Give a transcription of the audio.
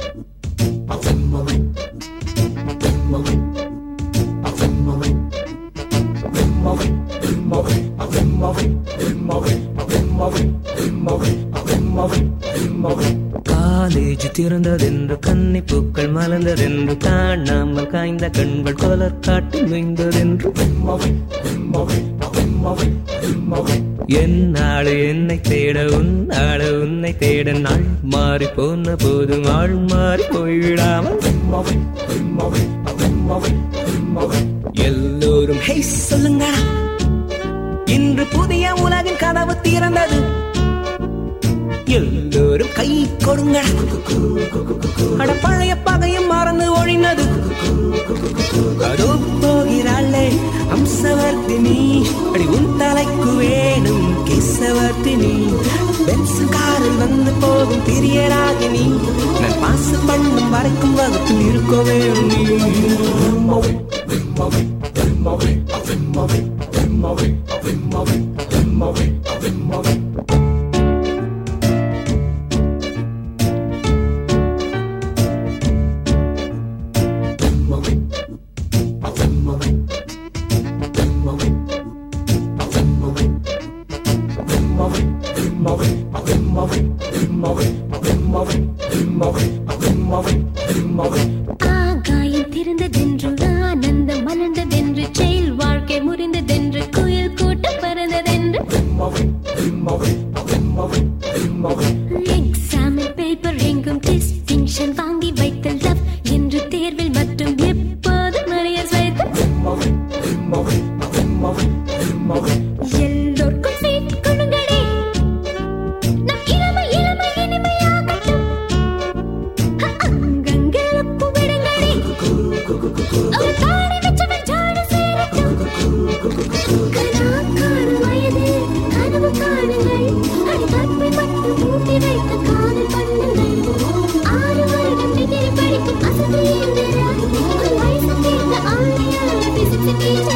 college திறந்ததென்று கன்னி பூக்கள் மலர்ந்ததென்று காணாமல் காய்ந்த கண்கள் கொலர் காட்டி நுழைந்ததென்று என்னாளு என்னை தேட உன்னாளு உன்னை தேட நாள் மாறி போன போதும் ஆள் மாறி போய்விடாமல் எல்லோரும் ஹே சொல்லுங்கடா இன்று புதிய உலகின் கதவு திறந்தது எல்லோரும் கை கொடுங்கடா அட பழைய பகையும் மறந்து ஒழிந்தது அதோ போகிறாளே அம்சவர்த்தினி அடி உன் தலைக்கு வேணும் கிசவர்த்தினி பென்சு காரில் வந்து போகும் பிரியராகினி நான் பாசு பண்ணும் வரைக்கும் வகுப்பில் இருக்க வேணும் ஆகாயம் திறந்ததென்று ஆனந்தம் மலர்ந்ததென்று செயல் வாழ்க்கை முறிந்ததென்று குயில் கூட்டம் பறந்ததென்று எக்ஸாமில் பேப்பர் எங்கும் டிஸ்டிங்ஷன் வாங்கி வைத்த லவ் என்று தேர்வில் மட்டும் எப்போது மறைய வைத்து எல்லோருக்கும் சீட் கொடுங்கடி நம் இளமை இளமை இனிமையாகட்டும் அங்கங்கே உப்பு விடுங்கடி ஒரு தாடி வச்சவன் ஜாடு சேரட்டும் கனா காணும் வயது கனவு காணுங்கள் அடி தப்பி மட்டும் மூட்டி வைத்த காதல் பண்ணுங்கள் ஆறு வருடம் டிகிரி படிக்கும் அசதி ஒரு வயசு கேட்ட ஆணையாளர் பிசிக்ஸ் டீச்சர்